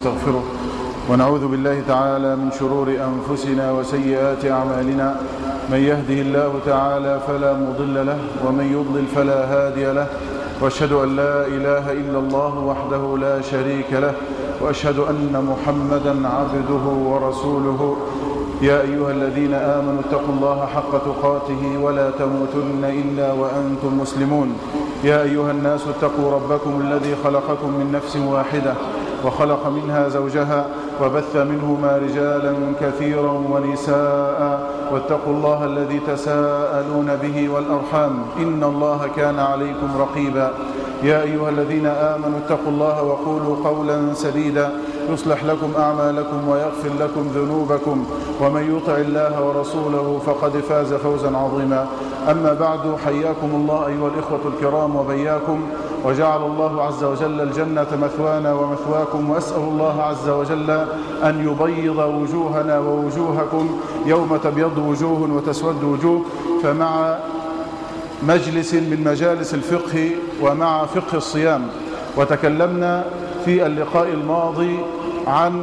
نستغفره ونعوذ بالله تعالى من شرور أنفسنا وسيئات أعمالنا من يهده الله تعالى فلا مضل له ومن يضلل فلا هادي له واشهد أن لا إله إلا الله وحده لا شريك له وأشهد أن محمدا عبده ورسوله يا أيها الذين آمنوا اتقوا الله حق تقاته ولا تموتن إلا وأنتم مسلمون يا أيها الناس اتقوا ربكم الذي خلقكم من نفس واحدة وخلق منها زوجها وبث منهما رجالا كثيرا ونساء واتقوا الله الذي تساءلون به والأرحام إن الله كان عليكم رقيبا يا أيها الذين آمنوا اتقوا الله وقولوا قولا سديدا يصلح لكم أعمالكم ويغفر لكم ذنوبكم ومن يطع الله ورسوله فقد فاز فوزا عظيما أما بعد حياكم الله أيها الإخوة الكرام وبياكم وجعل الله عز وجل الجنة مثوانا ومثواكم وأسأل الله عز وجل أن يبيض وجوهنا ووجوهكم يوم تبيض وجوه وتسود وجوه فمع مجلس من مجالس الفقه ومع فقه الصيام وتكلمنا في اللقاء الماضي عن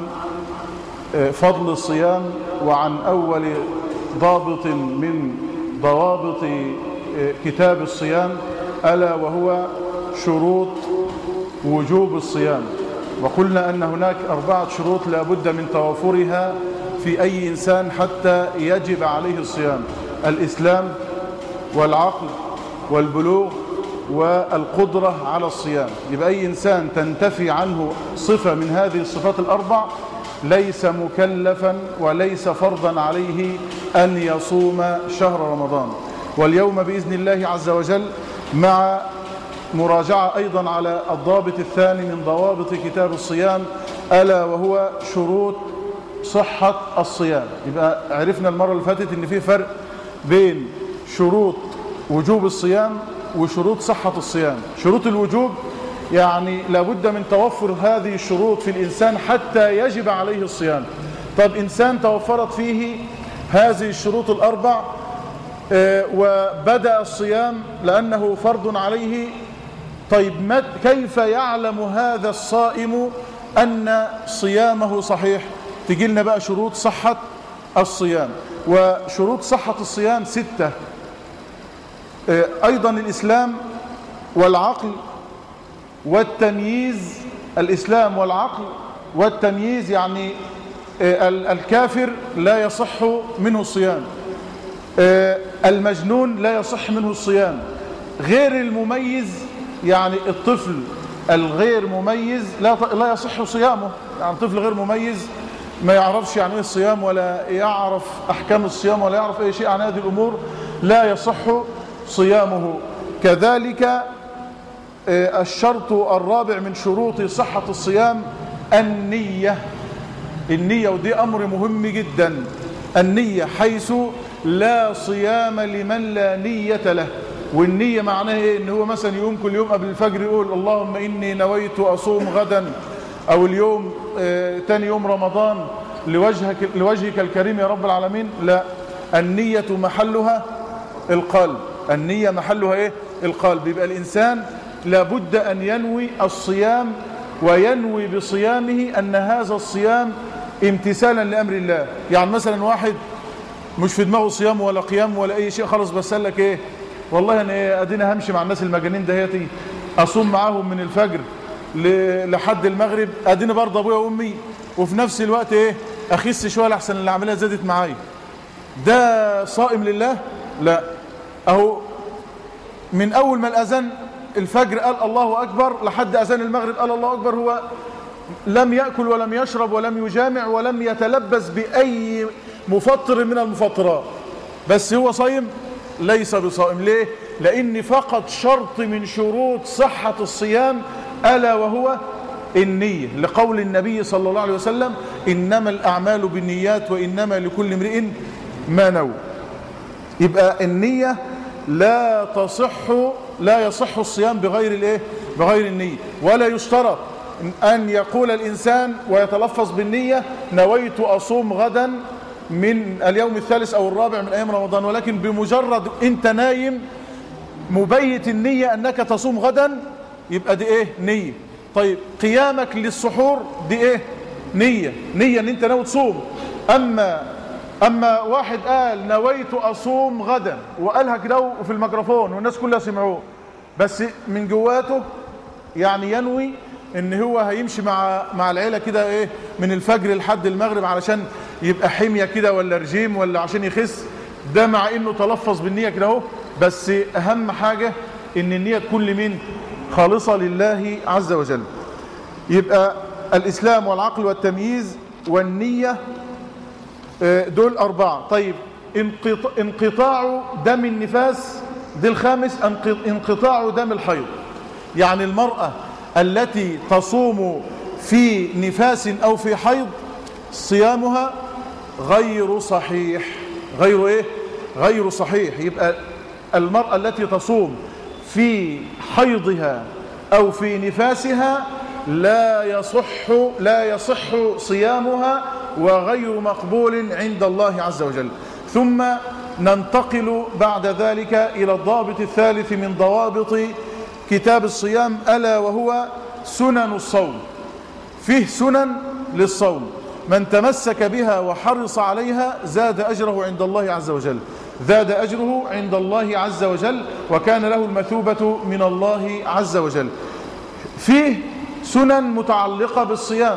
فضل الصيام وعن أول ضابط من ضوابط كتاب الصيام ألا وهو شروط وجوب الصيام وقلنا أن هناك أربعة شروط لا بد من توافرها في أي إنسان حتى يجب عليه الصيام الإسلام والعقل والبلوغ والقدرة على الصيام يبقى أي إنسان تنتفي عنه صفة من هذه الصفات الأربع ليس مكلفا وليس فرضا عليه أن يصوم شهر رمضان واليوم بإذن الله عز وجل مع مراجعة أيضا على الضابط الثاني من ضوابط كتاب الصيام ألا وهو شروط صحة الصيام يبقى عرفنا المرة اللي فاتت ان في فرق بين شروط وجوب الصيام وشروط صحة الصيام شروط الوجوب يعني لابد من توفر هذه الشروط في الإنسان حتى يجب عليه الصيام طب إنسان توفرت فيه هذه الشروط الأربع وبدأ الصيام لأنه فرض عليه طيب كيف يعلم هذا الصائم أن صيامه صحيح تجي لنا بقى شروط صحة الصيام وشروط صحة الصيام ستة أيضا الإسلام والعقل والتمييز الإسلام والعقل والتمييز يعني الكافر لا يصح منه الصيام المجنون لا يصح منه الصيام غير المميز يعني الطفل الغير مميز لا لا يصح صيامه يعني طفل غير مميز ما يعرفش يعني ايه الصيام ولا يعرف احكام الصيام ولا يعرف اي شيء عن هذه الامور لا يصح صيامه كذلك الشرط الرابع من شروط صحة الصيام النية النية ودي أمر مهم جدا النية حيث لا صيام لمن لا نية له والنية معناها ايه ان هو مثلا يقوم كل يوم قبل الفجر يقول اللهم إني نويت أصوم غدا أو اليوم آه تاني يوم رمضان لوجهك, لوجهك الكريم يا رب العالمين لا النية محلها القلب النية محلها ايه القلب يبقى الإنسان لابد أن ينوي الصيام وينوي بصيامه أن هذا الصيام امتثالا لأمر الله يعني مثلا واحد مش في دماغه صيام ولا قيام ولا أي شيء خلاص بس قال لك ايه والله انا ايه ادينا همشي مع الناس المجانين دهيتي اصوم معاهم من الفجر لحد المغرب اديني برضه ابويا وامي وفي نفس الوقت ايه اخس شويه لحسن اللي عملها زادت معايا ده صائم لله لا اهو من اول ما الاذان الفجر قال الله اكبر لحد اذان المغرب قال الله اكبر هو لم ياكل ولم يشرب ولم يجامع ولم يتلبس باي مفطر من المفطرات بس هو صايم ليس بصائم ليه لان فقط شرط من شروط صحة الصيام ألا وهو النية لقول النبي صلى الله عليه وسلم إنما الأعمال بالنيات وإنما لكل امرئ ما نوى يبقى النية لا تصح لا يصح الصيام بغير الايه بغير النية ولا يشترط أن يقول الإنسان ويتلفظ بالنية نويت أصوم غدا من اليوم الثالث أو الرابع من أيام رمضان ولكن بمجرد أنت نايم مبيت النية أنك تصوم غدا يبقى دي إيه نية طيب قيامك للسحور دي إيه نية نية ان انت ناوي تصوم اما اما واحد قال نويت اصوم غدا وقالها كده في الميكروفون والناس كلها سمعوه بس من جواته يعني ينوي ان هو هيمشي مع مع العيله كده ايه من الفجر لحد المغرب علشان يبقى حميه كده ولا رجيم ولا عشان يخس ده مع انه تلفظ بالنيه كده اهو بس اهم حاجه ان النيه تكون لمين خالصه لله عز وجل يبقى الاسلام والعقل والتمييز والنيه دول اربعه طيب انقطاع دم النفاس دي الخامس انقطاع دم الحيض يعني المراه التي تصوم في نفاس أو في حيض صيامها غير صحيح غير إيه؟ غير صحيح يبقى المرأة التي تصوم في حيضها أو في نفاسها لا يصح لا يصح صيامها وغير مقبول عند الله عز وجل ثم ننتقل بعد ذلك إلى الضابط الثالث من ضوابط كتاب الصيام ألا وهو سنن الصوم فيه سنن للصوم من تمسك بها وحرص عليها زاد أجره عند الله عز وجل زاد أجره عند الله عز وجل وكان له المثوبة من الله عز وجل فيه سنن متعلقة بالصيام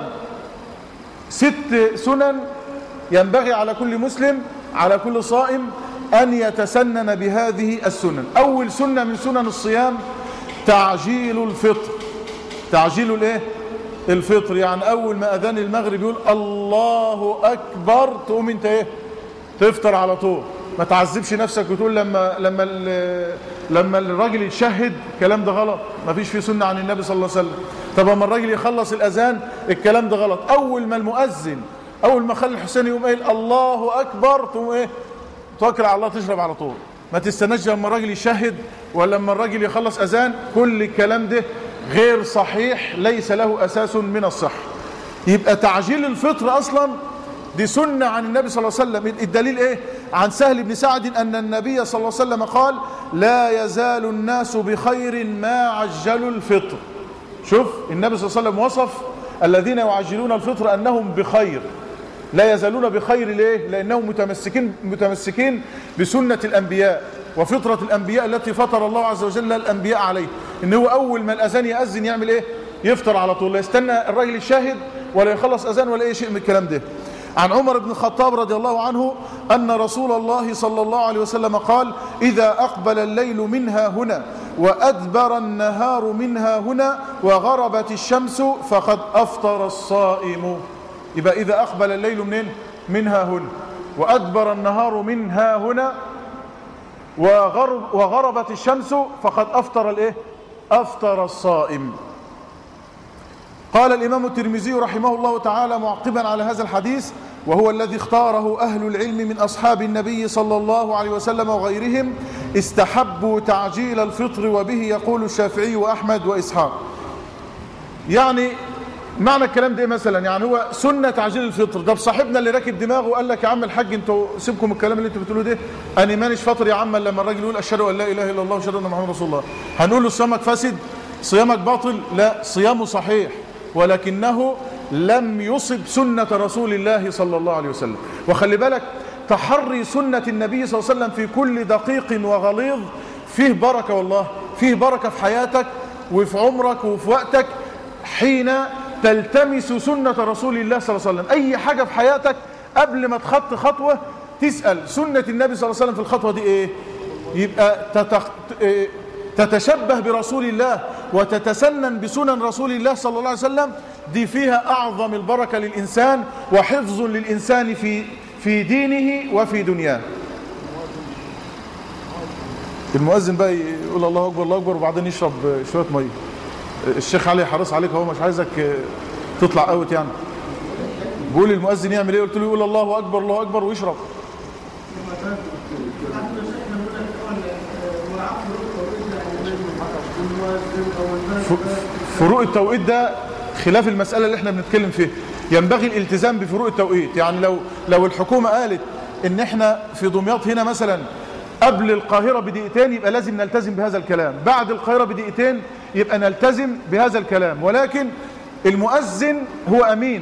ست سنن ينبغي على كل مسلم على كل صائم أن يتسنن بهذه السنن أول سنة من سنن الصيام تعجيل الفطر تعجيل الايه الفطر يعني اول ما اذان المغرب يقول الله اكبر تقوم انت ايه تفطر على طول ما تعذبش نفسك وتقول لما لما لما الراجل يتشهد الكلام ده غلط ما فيش فيه سنه عن النبي صلى الله عليه وسلم طب اما الراجل يخلص الاذان الكلام ده غلط اول ما المؤذن اول ما خلي الحسين يقوم قايل الله اكبر تقوم ايه توكل على الله تشرب على طول ما تستناش لما الراجل يشهد ولا لما الراجل يخلص اذان كل الكلام ده غير صحيح ليس له اساس من الصحه يبقى تعجيل الفطر اصلا دي سنة عن النبي صلى الله عليه وسلم الدليل ايه عن سهل بن سعد ان النبي صلى الله عليه وسلم قال لا يزال الناس بخير ما عجلوا الفطر شوف النبي صلى الله عليه وسلم وصف الذين يعجلون الفطر انهم بخير لا يزالون بخير ليه لانهم متمسكين متمسكين بسنه الانبياء وفطره الانبياء التي فطر الله عز وجل الانبياء عليه ان هو اول ما الاذان ياذن يعمل ايه يفطر على طول لا يستنى الراجل يشاهد ولا يخلص اذان ولا اي شيء من الكلام ده عن عمر بن الخطاب رضي الله عنه أن رسول الله صلى الله عليه وسلم قال إذا أقبل الليل منها هنا وأدبر النهار منها هنا وغربت الشمس فقد أفطر الصائم يبقى إذا أقبل الليل منين منها هنا وأدبر النهار منها هنا وغرب وغربت الشمس فقد أفطر الإيه أفطر الصائم قال الإمام الترمذي رحمه الله تعالى معقبا على هذا الحديث وهو الذي اختاره أهل العلم من أصحاب النبي صلى الله عليه وسلم وغيرهم استحبوا تعجيل الفطر وبه يقول الشافعي وأحمد وإسحاق يعني معنى الكلام ده مثلا يعني هو سنة تعجيل الفطر ده صاحبنا اللي راكب دماغه وقال لك يا عم الحاج انتوا سيبكم الكلام اللي انتوا بتقولوه ده انا مانيش فاطر يا عم لما الراجل يقول اشهد ان لا اله الا الله واشهد ان محمد رسول الله هنقول له صيامك فاسد صيامك باطل لا صيامه صحيح ولكنه لم يصب سنة رسول الله صلى الله عليه وسلم وخلي بالك تحري سنة النبي صلى الله عليه وسلم في كل دقيق وغليظ فيه بركة والله فيه بركة في حياتك وفي عمرك وفي وقتك حين تلتمس سنة رسول الله صلى الله عليه وسلم أي حاجة في حياتك قبل ما تخط خطوة تسأل سنة النبي صلى الله عليه وسلم في الخطوة دي إيه يبقى تتخ... تتشبه برسول الله وتتسنن بسنن رسول الله صلى الله عليه وسلم دي فيها أعظم البركة للإنسان وحفظ للإنسان في في دينه وفي دنياه المؤذن بقى يقول الله أكبر الله أكبر وبعدين يشرب شوية مية الشيخ علي حريص عليك هو مش عايزك تطلع اوت يعني بقول المؤذن يعمل ايه قلت له يقول الله اكبر الله اكبر ويشرب فروق التوقيت ده خلاف المسألة اللي احنا بنتكلم فيها ينبغي الالتزام بفروق التوقيت يعني لو لو الحكومة قالت ان احنا في دمياط هنا مثلا قبل القاهرة بدقيقتين يبقى لازم نلتزم بهذا الكلام بعد القاهرة بدقيقتين يبقى نلتزم بهذا الكلام ولكن المؤذن هو أمين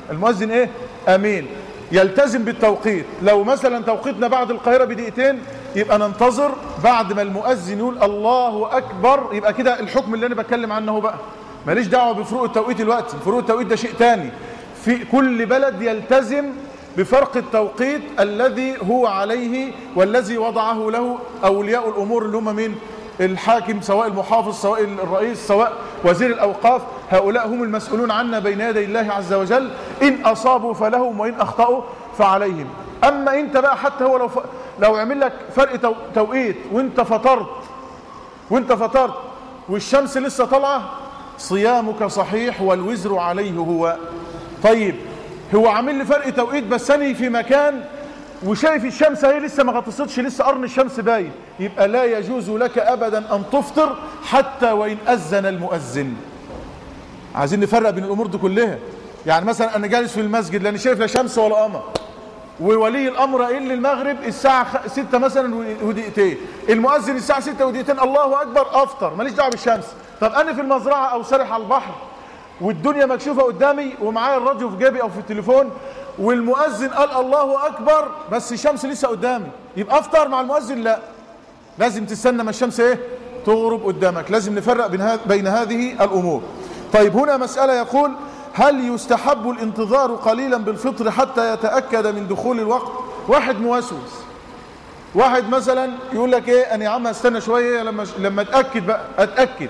المؤذن ايه امين يلتزم بالتوقيت لو مثلا توقيتنا بعد القاهرة بدقيقتين يبقى ننتظر بعد ما المؤذن يقول الله اكبر يبقى كده الحكم اللي انا بتكلم عنه هو بقى ماليش دعوة بفروق التوقيت الوقت فروق التوقيت ده شيء تاني في كل بلد يلتزم بفرق التوقيت الذي هو عليه والذي وضعه له أولياء الأمور اللي هم من الحاكم سواء المحافظ سواء الرئيس سواء وزير الأوقاف هؤلاء هم المسؤولون عنا بين يدي الله عز وجل إن أصابوا فلهم وإن أخطأوا فعليهم أما أنت بقى حتى هو لو, ف... لو عمل لك فرق تو... توقيت وانت فطرت وانت فطرت والشمس لسه طالعة صيامك صحيح والوزر عليه هو طيب هو عامل لي فرق توقيت بس انا في مكان وشايف الشمس اهي لسه ما غطستش لسه قرن الشمس باين يبقى لا يجوز لك ابدا ان تفطر حتى وان اذن المؤذن عايزين نفرق بين الامور دي كلها يعني مثلا انا جالس في المسجد لاني شايف لا شمس ولا قمر وولي الامر قايل لي المغرب الساعه 6 مثلا ودقيقتين المؤذن الساعه 6 ودقيقتين الله اكبر افطر ماليش دعوه بالشمس طب انا في المزرعه او سارح على البحر والدنيا مكشوفة قدامي ومعايا الراديو في جيبي او في التليفون والمؤذن قال الله اكبر بس الشمس لسه قدامي يبقى افطر مع المؤذن لا لازم تستنى ما الشمس ايه تغرب قدامك لازم نفرق بين, بين هذه الامور طيب هنا مسألة يقول هل يستحب الانتظار قليلا بالفطر حتى يتأكد من دخول الوقت واحد موسوس واحد مثلا يقول لك ايه انا يا عم استنى شوية لما لما اتأكد بقى اتأكد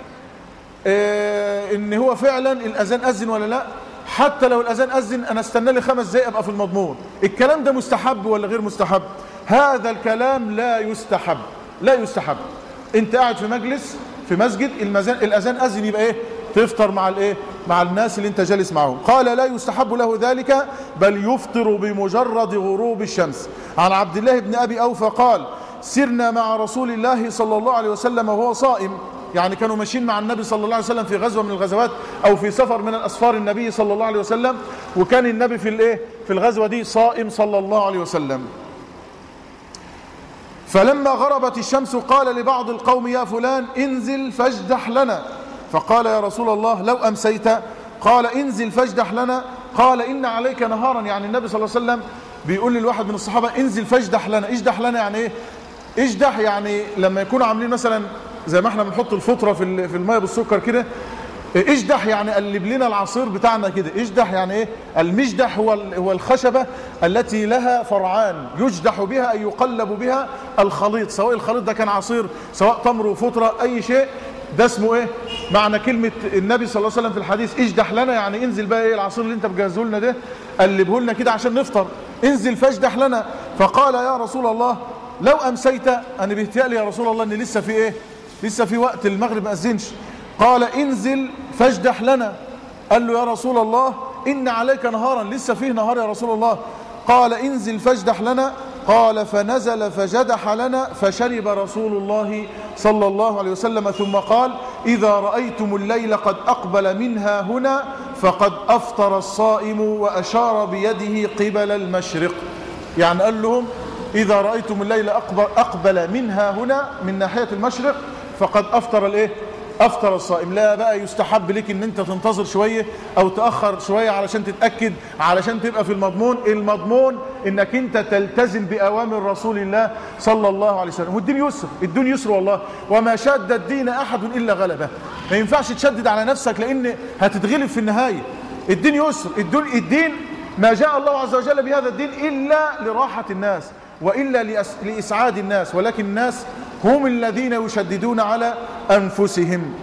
إيه ان هو فعلا الاذان اذن ولا لا حتى لو الاذان اذن انا استنى لي خمس دقايق ابقى في المضمون الكلام ده مستحب ولا غير مستحب هذا الكلام لا يستحب لا يستحب انت قاعد في مجلس في مسجد المزان الاذان اذن يبقى ايه تفطر مع الايه مع الناس اللي انت جالس معهم قال لا يستحب له ذلك بل يفطر بمجرد غروب الشمس عن عبد الله بن ابي اوفى قال سرنا مع رسول الله صلى الله عليه وسلم وهو صائم يعني كانوا ماشيين مع النبي صلى الله عليه وسلم في غزوة من الغزوات أو في سفر من الأسفار النبي صلى الله عليه وسلم وكان النبي في الايه في الغزوة دي صائم صلى الله عليه وسلم فلما غربت الشمس قال لبعض القوم يا فلان انزل فاجدح لنا فقال يا رسول الله لو أمسيت قال انزل فاجدح لنا قال إن عليك نهارا يعني النبي صلى الله عليه وسلم بيقول للواحد من الصحابة انزل فاجدح لنا اجدح لنا يعني ايه اجدح يعني لما يكونوا عاملين مثلا زي ما احنا بنحط الفطرة في في المية بالسكر كده اجدح يعني قلب لنا العصير بتاعنا كده اجدح يعني ايه المجدح هو هو الخشبة التي لها فرعان يجدح بها أي يقلب بها الخليط سواء الخليط ده كان عصير سواء تمر وفطرة أي شيء ده اسمه ايه معنى كلمة النبي صلى الله عليه وسلم في الحديث اجدح لنا يعني انزل بقى ايه العصير اللي انت بجهزه لنا ده قلبه لنا كده عشان نفطر انزل فاجدح لنا فقال يا رسول الله لو امسيت انا بيهتيألي يا رسول الله ان لسه في ايه لسه في وقت المغرب ما أذنش قال انزل فاجدح لنا قال له يا رسول الله إن عليك نهارا لسه فيه نهار يا رسول الله قال انزل فاجدح لنا قال فنزل فجدح لنا فشرب رسول الله صلى الله عليه وسلم ثم قال إذا رأيتم الليل قد أقبل منها هنا فقد أفطر الصائم وأشار بيده قبل المشرق يعني قال لهم إذا رأيتم الليل أقبل منها هنا من ناحية المشرق فقد أفطر الايه أفطر الصائم لا بقى يستحب لك ان انت تنتظر شوية او تأخر شوية علشان تتأكد علشان تبقى في المضمون المضمون انك انت تلتزم بأوامر رسول الله صلى الله عليه وسلم والدين يسر الدين يسر والله وما شاد الدين أحد إلا غلبه ما ينفعش تشدد على نفسك لأن هتتغلب في النهاية الدين يسر الدين, الدين ما جاء الله عز وجل بهذا الدين إلا لراحة الناس وإلا لإسعاد الناس ولكن الناس هم الذين يشددون على أنفسهم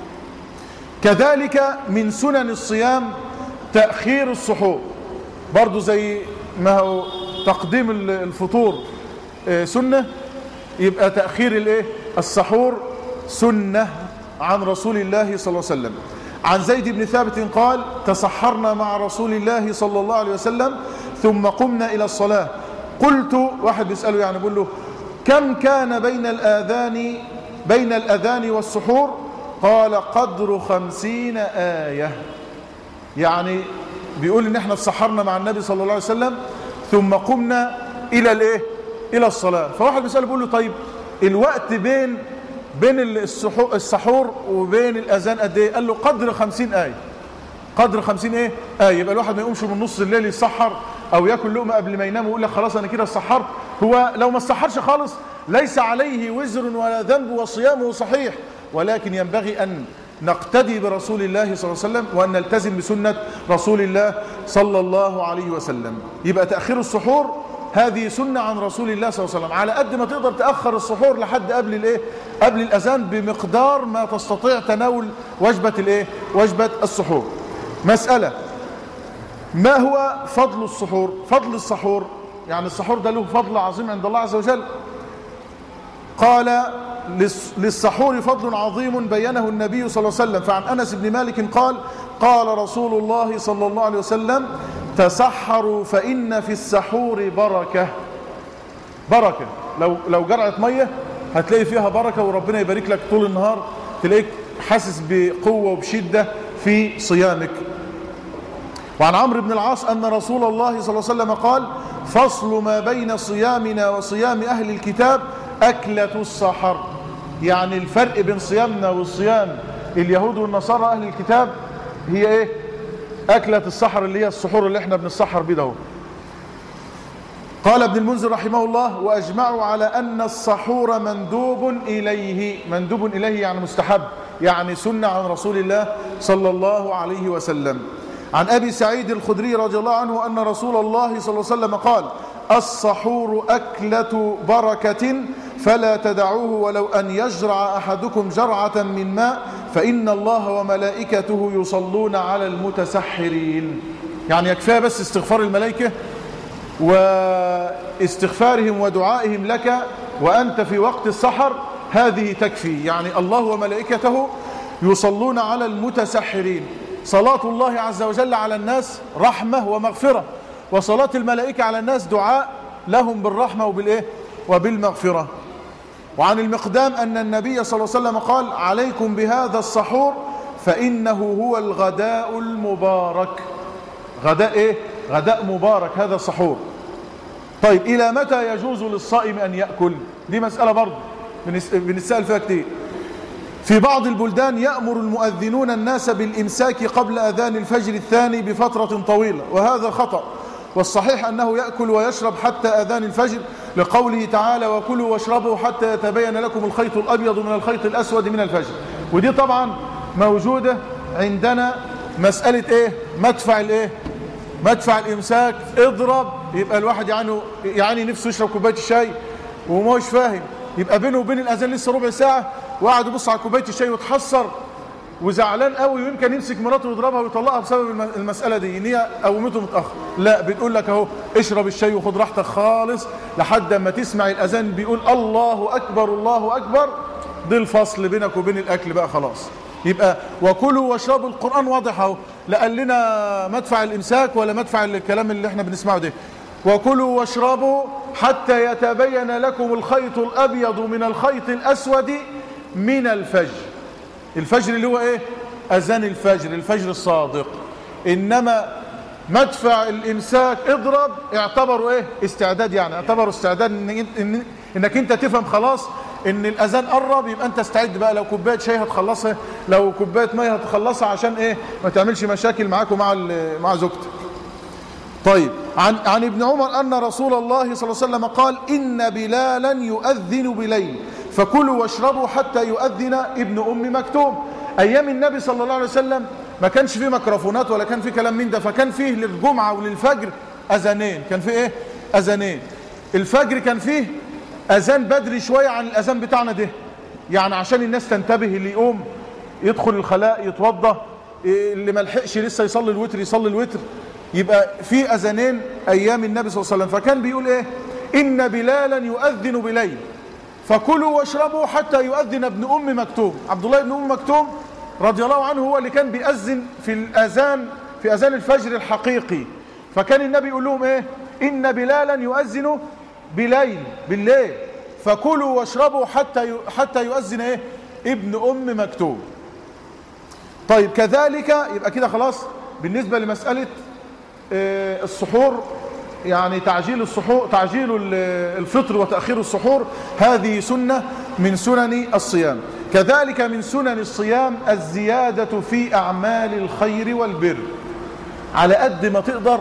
كذلك من سنن الصيام تأخير السحور برضو زي ما هو تقديم الفطور سنة يبقى تأخير الايه السحور سنة عن رسول الله صلى الله عليه وسلم عن زيد بن ثابت قال تسحرنا مع رسول الله صلى الله عليه وسلم ثم قمنا إلى الصلاة قلت واحد بيسأله يعني بيقول له كم كان بين الآذان بين الأذان والسحور قال قدر خمسين آية يعني بيقول ان احنا اتسحرنا مع النبي صلى الله عليه وسلم ثم قمنا الى الايه الى الصلاة فواحد بيسأله بيقول له طيب الوقت بين بين السحور وبين الأذان قد ايه قال له قدر خمسين آية قدر خمسين ايه آه يبقى الواحد ما يقومش من نص الليل يتسحر او ياكل لقمه قبل ما ينام ويقول لك خلاص انا كده اتسحرت هو لو ما اتسحرش خالص ليس عليه وزر ولا ذنب وصيامه صحيح ولكن ينبغي ان نقتدي برسول الله صلى الله عليه وسلم وان نلتزم بسنه رسول الله صلى الله عليه وسلم يبقى تاخير السحور هذه سنة عن رسول الله صلى الله عليه وسلم على قد ما تقدر تأخر السحور لحد قبل الايه قبل الأذان بمقدار ما تستطيع تناول وجبة الايه وجبة السحور مسألة ما هو فضل السحور فضل السحور يعني السحور ده له فضل عظيم عند الله عز وجل قال للسحور فضل عظيم بينه النبي صلى الله عليه وسلم فعن أنس بن مالك قال قال رسول الله صلى الله عليه وسلم تسحروا فإن في السحور بركة بركة لو, لو جرعة مية هتلاقي فيها بركة وربنا يبارك لك طول النهار تلاقيك حاسس بقوة وبشدة في صيامك وعن عمرو بن العاص أن رسول الله صلى الله عليه وسلم قال فصل ما بين صيامنا وصيام أهل الكتاب أكلة السحر يعني الفرق بين صيامنا وصيام اليهود والنصارى أهل الكتاب هي إيه أكلة السحر اللي هي السحور اللي احنا بنسحر بيه ده قال ابن المنذر رحمه الله وأجمعوا على أن السحور مندوب إليه مندوب إليه يعني مستحب يعني سنة عن رسول الله صلى الله عليه وسلم عن أبي سعيد الخدري رضي الله عنه أن رسول الله صلى الله عليه وسلم قال السحور أكلة بركة فلا تدعوه ولو أن يجرع أحدكم جرعة من ماء فإن الله وملائكته يصلون على المتسحرين يعني يكفى بس استغفار الملائكة واستغفارهم ودعائهم لك وأنت في وقت السحر هذه تكفي يعني الله وملائكته يصلون على المتسحرين صلاة الله عز وجل على الناس رحمة ومغفرة وصلاة الملائكة على الناس دعاء لهم بالرحمة وبالإيه وبالمغفرة وعن المقدام أن النبي صلى الله عليه وسلم قال عليكم بهذا السحور فإنه هو الغداء المبارك غداء إيه غداء مبارك هذا السحور طيب إلى متى يجوز للصائم أن يأكل دي مسألة برضه بنسأل فيها كتير في بعض البلدان يأمر المؤذنون الناس بالإمساك قبل أذان الفجر الثاني بفترة طويلة وهذا خطأ والصحيح أنه يأكل ويشرب حتى أذان الفجر لقوله تعالى وكلوا واشربوا حتى يتبين لكم الخيط الأبيض من الخيط الأسود من الفجر ودي طبعا موجودة عندنا مسألة ايه مدفع الايه مدفع الامساك اضرب يبقى الواحد يعني يعني نفسه يشرب كوبايه الشاي وما هوش فاهم يبقى بينه وبين الاذان لسه ربع ساعه وقعد يبص على كوبايه الشاي وتحسر وزعلان قوي ويمكن يمسك مراته ويضربها ويطلقها بسبب المساله دي ان هي قومته متاخر لا بتقول لك اهو اشرب الشاي وخد راحتك خالص لحد ما تسمع الاذان بيقول الله اكبر الله اكبر دي الفصل بينك وبين الاكل بقى خلاص يبقى وكلوا واشربوا القران واضح اهو لا قال لنا مدفع الامساك ولا مدفع الكلام اللي احنا بنسمعه ده وكلوا واشربوا حتى يتبين لكم الخيط الابيض من الخيط الاسود من الفجر الفجر اللي هو ايه اذان الفجر الفجر الصادق انما مدفع الامساك اضرب اعتبروا ايه استعداد يعني اعتبروا استعداد إن إن انك انت تفهم خلاص ان الاذان قرب يبقى انت استعد بقى لو كوبايه شاي هتخلصها لو كوبايه ميه هتخلصها عشان ايه ما تعملش مشاكل معاك ومع مع زوجتك طيب عن عن ابن عمر ان رسول الله صلى الله عليه وسلم قال ان بلالا يؤذن بليل فكلوا واشربوا حتى يؤذن ابن ام مكتوم ايام النبي صلى الله عليه وسلم ما كانش فيه ميكروفونات ولا كان فيه كلام من ده فكان فيه للجمعه وللفجر اذانين كان فيه ايه اذانين الفجر كان فيه اذان بدري شويه عن الاذان بتاعنا ده يعني عشان الناس تنتبه اللي يقوم يدخل الخلاء يتوضى اللي ما لحقش لسه يصلي الوتر يصلي الوتر يبقى في اذانين ايام النبي صلى الله عليه وسلم فكان بيقول ايه ان بلالا يؤذن بليل فكلوا واشربوا حتى يؤذن ابن ام مكتوم عبد الله بن ام مكتوم رضي الله عنه هو اللي كان بيأذن في الاذان في اذان الفجر الحقيقي فكان النبي يقول لهم ايه ان بلالا يؤذن بليل بالليل فكلوا واشربوا حتى حتى يؤذن ايه ابن ام مكتوم طيب كذلك يبقى كده خلاص بالنسبه لمساله السحور يعني تعجيل السحور تعجيل الفطر وتأخير السحور هذه سنة من سنن الصيام كذلك من سنن الصيام الزيادة في أعمال الخير والبر على قد ما تقدر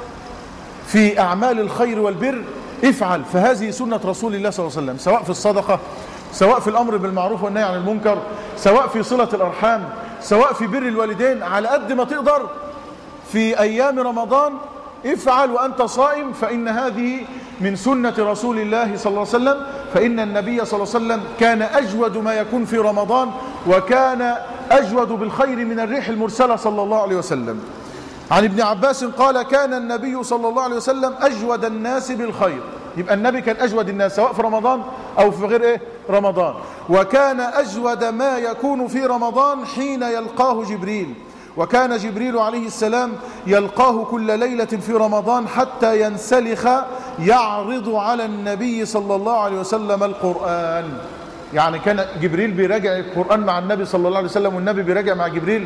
في أعمال الخير والبر افعل فهذه سنة رسول الله صلى الله عليه وسلم سواء في الصدقة سواء في الأمر بالمعروف والنهي عن المنكر سواء في صلة الأرحام سواء في بر الوالدين على قد ما تقدر في أيام رمضان افعل وأنت صائم فإن هذه من سنة رسول الله صلى الله عليه وسلم فإن النبي صلى الله عليه وسلم كان أجود ما يكون في رمضان وكان أجود بالخير من الريح المرسلة صلى الله عليه وسلم عن ابن عباس قال كان النبي صلى الله عليه وسلم أجود الناس بالخير يبقى النبي كان أجود الناس سواء في رمضان أو في غير إيه رمضان وكان أجود ما يكون في رمضان حين يلقاه جبريل وكان جبريل عليه السلام يلقاه كل ليلة في رمضان حتى ينسلخ يعرض على النبي صلى الله عليه وسلم القرآن يعني كان جبريل بيراجع القرآن مع النبي صلى الله عليه وسلم والنبي بيراجع مع جبريل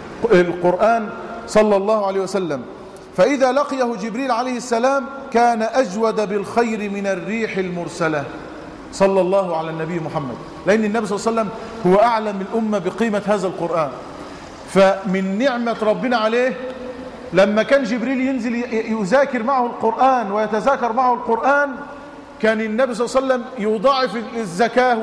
القرآن صلى الله عليه وسلم فإذا لقيه جبريل عليه السلام كان أجود بالخير من الريح المرسلة صلى الله على النبي محمد لأن النبي صلى الله عليه وسلم هو أعلم الأمة بقيمة هذا القرآن فمن نعمة ربنا عليه لما كان جبريل ينزل يذاكر معه القرآن ويتذاكر معه القرآن كان النبي صلى الله عليه وسلم يضاعف الزكاة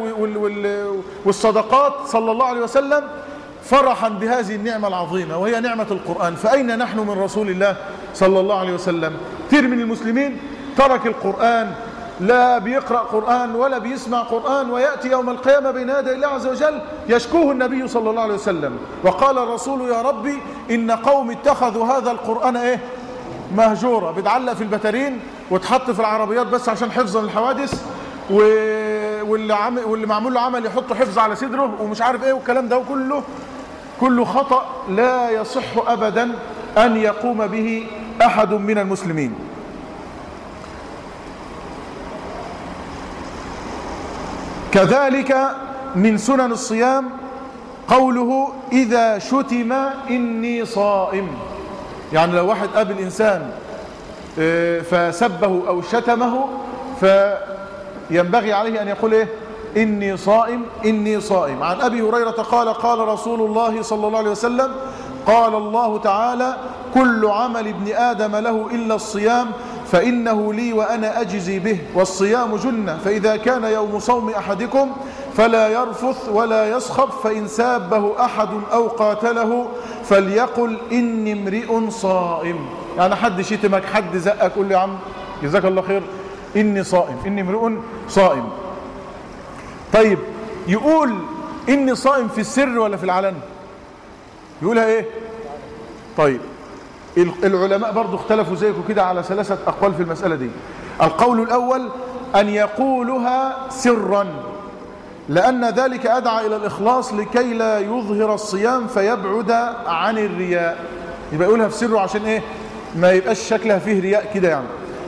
والصدقات صلى الله عليه وسلم فرحا بهذه النعمة العظيمة وهي نعمة القرآن فأين نحن من رسول الله صلى الله عليه وسلم كثير من المسلمين ترك القرآن لا بيقرأ قرآن ولا بيسمع قرآن ويأتي يوم القيامة بين يدي الله عز وجل يشكوه النبي صلى الله عليه وسلم وقال الرسول يا ربي إن قوم اتخذوا هذا القرآن إيه مهجورة بتعلق في البترين وتحط في العربيات بس عشان حفظا الحوادث و... واللي, عم... واللي معمول له عمل يحط حفظ على صدره ومش عارف ايه والكلام ده كله كله خطأ لا يصح أبدا أن يقوم به أحد من المسلمين كذلك من سنن الصيام قوله إذا شتم إني صائم يعني لو واحد قابل إنسان فسبه أو شتمه فينبغي عليه أن يقول إيه إني صائم إني صائم عن أبي هريرة قال قال رسول الله صلى الله عليه وسلم قال الله تعالى كل عمل ابن آدم له إلا الصيام فإنه لي وأنا أجزي به والصيام جنة فإذا كان يوم صوم أحدكم فلا يرفث ولا يصخب فإن سابه أحد أو قاتله فليقل إني امرئ صائم يعني حد شتمك حد زقك قول لي يا عم جزاك الله خير إني صائم إني امرئ صائم طيب يقول إني صائم في السر ولا في العلن يقولها إيه طيب العلماء برضو اختلفوا زيكم كده على ثلاثة أقوال في المسألة دي القول الأول أن يقولها سرا لأن ذلك أدعى إلى الإخلاص لكي لا يظهر الصيام فيبعد عن الرياء يبقى يقولها في سره عشان إيه ما يبقاش شكلها فيه رياء كده يعني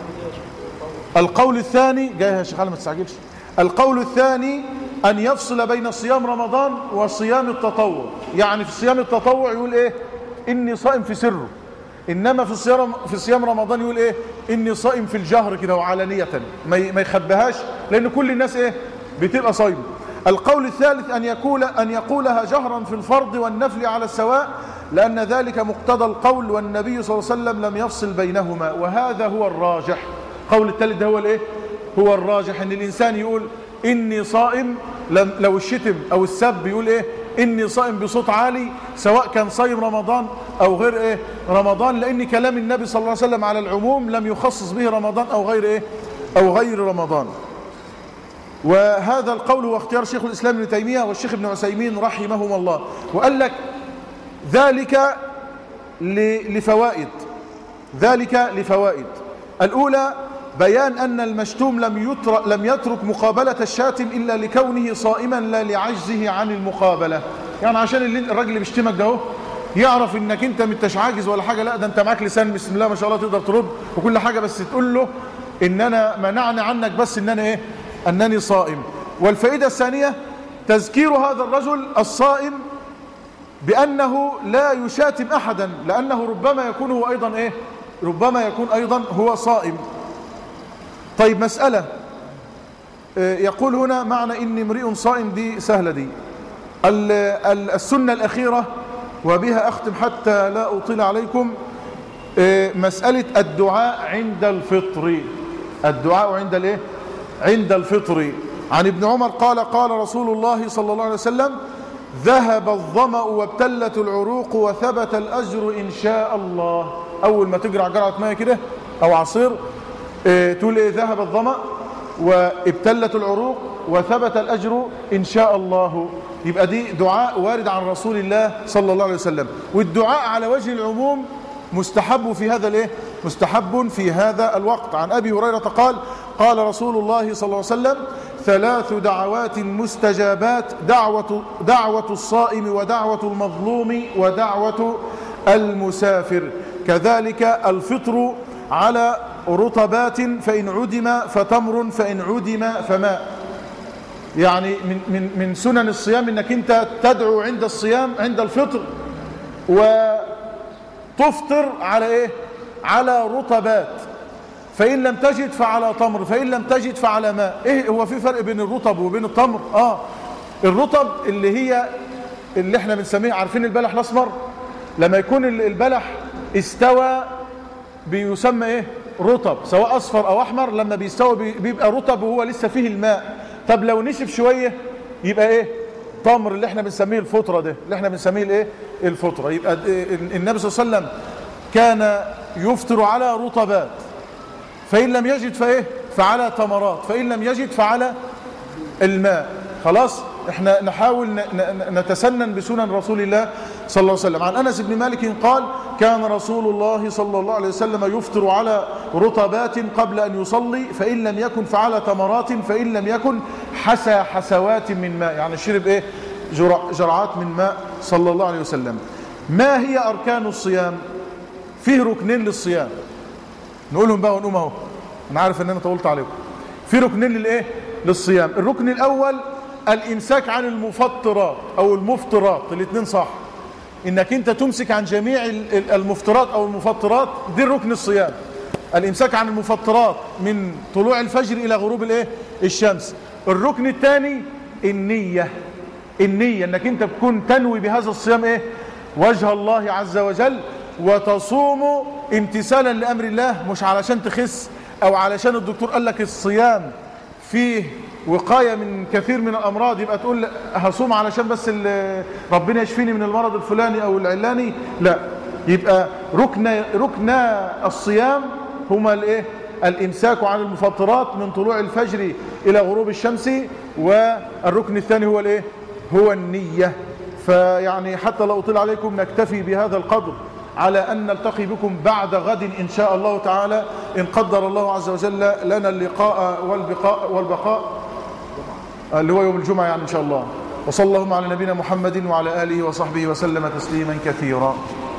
القول الثاني جاي يا شيخ ما تستعجلش القول الثاني أن يفصل بين صيام رمضان وصيام التطوع يعني في صيام التطوع يقول إيه إني صائم في سره إنما في صيام في صيام رمضان يقول إيه إني صائم في الجهر كده وعلانية ما ما يخبيهاش لأن كل الناس إيه بتبقى صايمه القول الثالث أن يقول أن يقولها جهرا في الفرض والنفل على السواء لأن ذلك مقتضى القول والنبي صلى الله عليه وسلم لم يفصل بينهما وهذا هو الراجح قول الثالث ده هو الإيه هو الراجح أن الإنسان يقول إني صائم لو الشتم أو السب يقول إيه إني صائم بصوت عالي سواء كان صايم رمضان أو غير إيه رمضان لأن كلام النبي صلى الله عليه وسلم على العموم لم يخصص به رمضان أو غير إيه أو غير رمضان وهذا القول هو اختيار شيخ الإسلام ابن تيمية والشيخ ابن عثيمين رحمهم الله وقال لك ذلك لفوائد ذلك لفوائد الأولى بيان أن المشتوم لم يترك, لم يترك مقابلة الشاتم إلا لكونه صائما لا لعجزه عن المقابلة يعني عشان الراجل اللي بيشتمك ده هو يعرف انك انت مش عاجز ولا حاجة لا ده انت معاك لسان بسم الله ما شاء الله تقدر ترد وكل حاجة بس تقول له ان انا منعني عنك بس ان انا ايه انني صائم والفائدة الثانية تذكير هذا الرجل الصائم بأنه لا يشاتم أحدا لأنه ربما يكون هو أيضا إيه ربما يكون أيضا هو صائم طيب مسألة يقول هنا معنى إني امرئ صائم دي سهلة دي السنة الأخيرة وبها أختم حتى لا أطيل عليكم مسألة الدعاء عند الفطر الدعاء عند الايه عند الفطر عن ابن عمر قال قال رسول الله صلى الله عليه وسلم ذهب الظمأ وابتلت العروق وثبت الأجر إن شاء الله أول ما تجرع جرعة مية كده أو عصير اه تقول إيه ذهب الظمأ وابتلت العروق وثبت الأجر إن شاء الله يبقى دي دعاء وارد عن رسول الله صلى الله عليه وسلم والدعاء على وجه العموم مستحب في هذا الايه مستحب في هذا الوقت عن ابي هريره قال قال رسول الله صلى الله عليه وسلم ثلاث دعوات مستجابات دعوة دعوة الصائم ودعوة المظلوم ودعوة المسافر كذلك الفطر على رطبات فإن عدم فتمر فإن عدم فماء يعني من, من, من سنن الصيام انك انت تدعو عند الصيام عند الفطر وتفطر على ايه على رطبات فإن لم تجد فعلى تمر فإن لم تجد فعلى ماء ايه هو في فرق بين الرطب وبين التمر اه الرطب اللي هي اللي احنا بنسميه عارفين البلح الاسمر لما يكون البلح استوى بيسمى ايه رطب سواء اصفر او احمر لما بيستوى بيبقى رطب وهو لسه فيه الماء طب لو نشف شوية يبقى ايه تمر اللي احنا بنسميه الفطرة ده اللي احنا بنسميه الايه الفطرة يبقى النبي صلى الله عليه وسلم كان يفطر على رطبات فإن لم يجد فإيه فعلى تمرات فإن لم يجد فعلى الماء خلاص احنا نحاول نتسنن بسنن رسول الله صلى الله عليه وسلم عن أنس بن مالك قال كان رسول الله صلى الله عليه وسلم يفطر على رطبات قبل أن يصلي فإن لم يكن فعلى تمرات فإن لم يكن حسى حسوات من ماء يعني شرب إيه جرعات من ماء صلى الله عليه وسلم ما هي أركان الصيام فيه ركنين للصيام نقولهم بقى ونقوم اهو انا عارف ان انا طولت عليكم في ركنين للايه للصيام الركن الاول الامساك عن المفطرات او المفطرات الاثنين صح انك انت تمسك عن جميع المفطرات او المفطرات دي ركن الصيام الامساك عن المفطرات من طلوع الفجر الى غروب الايه الشمس الركن الثاني النية النية انك انت تكون تنوي بهذا الصيام ايه وجه الله عز وجل وتصوم امتثالا لامر الله مش علشان تخس او علشان الدكتور قال لك الصيام فيه وقاية من كثير من الأمراض يبقى تقول هصوم علشان بس ربنا يشفيني من المرض الفلاني أو العلاني لا يبقى ركن ركن الصيام هما الايه الامساك عن المفطرات من طلوع الفجر الى غروب الشمس والركن الثاني هو الايه هو النية فيعني حتى لا اطيل عليكم نكتفي بهذا القدر على أن نلتقي بكم بعد غد إن شاء الله تعالى إن قدر الله عز وجل لنا اللقاء والبقاء, والبقاء اللي هو يوم الجمعة يعني إن شاء الله وصلى اللهم على نبينا محمد وعلى آله وصحبه وسلم تسليما كثيرا